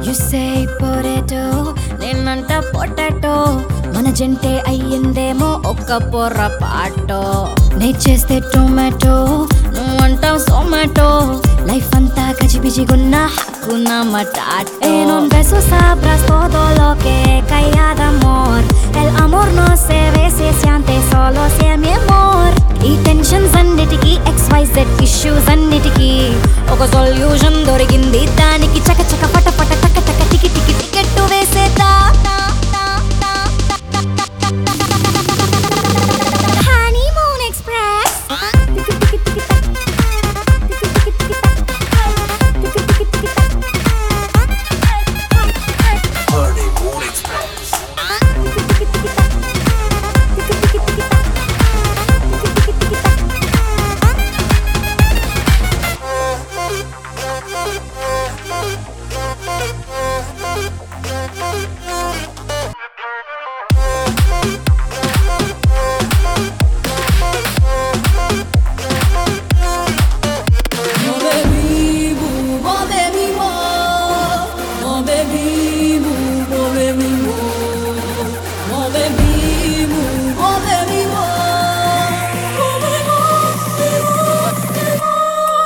You say potato నేనంట potato మన జంటే అయ్యిందేమో ఒక్క పొర్రపాటో నే చేస్తే టొమాటో నువ్వంటావు సొమాటో లైఫ్ అంతా గజిబిజిగున్న హక్కున మటాటో E non beso sabrás todo lo que calla de amor El amor no se ve, se siente solo si es mi amor ఈ టెన్షన్స్ అన్నిటికీ ఎక్స్ వై జెడ్ ఇష్యూస్ అన్నిటికీ ఒక సొల్యూషన్ దొరికింది దానికి చక చక పట పట టక టక టికి టికి టికెట్ వేసేదా honeymoon express Honeymoon Express. Mon baby boo, mon baby mo, mon baby boo, mon baby mo, mon baby boo, mon baby mo, mon baby mo, baby mo.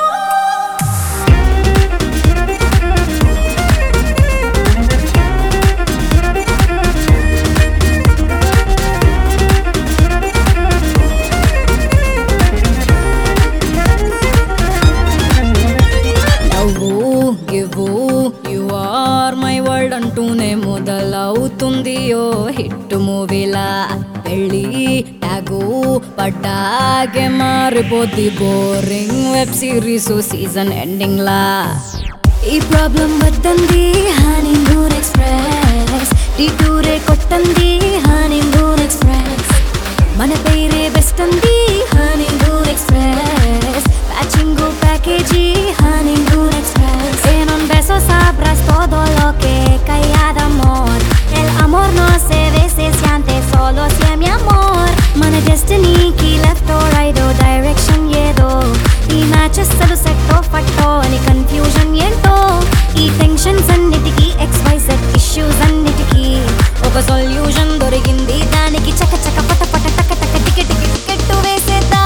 నవ్వు గివ్వు యు ఆర్ మై వరల్డ్ అంటూనే మొదలవుతుంది ఓ hit మూవీలా పెళ్ళి tag పడ్డాగే మారిపోద్ది boring web series season ending లా ఈ ప్రాబ్లం వద్దంది హనీమూన్ ఎక్స్ప్రెస్ టూరే కొట్టంది హనీమూన్ ఎక్స్ప్రెస్ మన పేరే బెస్ట్ అంది honeymoon express patching package honeymoon express E non beso sabrás todo lo que calla de amor El amor no se ve, se siente solo si es mi amor మన డెస్టినీకి left right direction ఏదో ఈ matches అసలు సెట్టో ఫట్టో అని confusion ఏంటో ఈ tensions అన్నిటికీ X why set issues అన్నిటికీ ఒక సొల్యూషన్ దొరికింది దానికి చక చక పట పట టక టక టికె టికె టికెట్ వేసేదా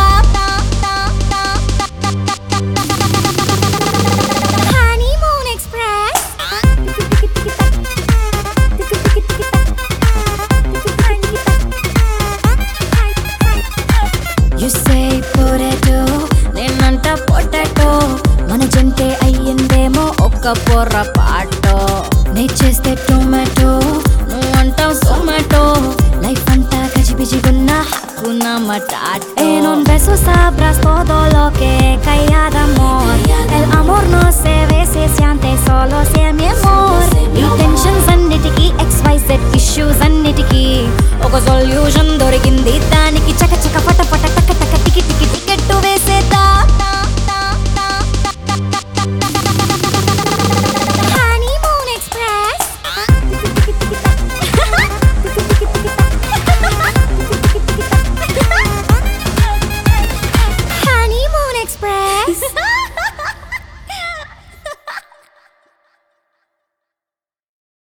honeymoon express you say potato నేనంట పొటాటో మన జంటే అయ్యిందేమో ఒక్క పొర్రపాటో నే చేస్తే టొమాటో నువ్వంటావు సొమాటో లైఫ్ అంతా గజిబిజిగున్న హక్కున మటాటో E non beso sabrás todo lo que calla de amor El amor no se ve, se siente solo si es mi amor ఈ టెన్షన్స్ అన్నిటికీ ఎక్స్ వై జెడ్ ఇష్యూస్ అన్నిటికీ ఒక సొల్యూషన్ దొరికింది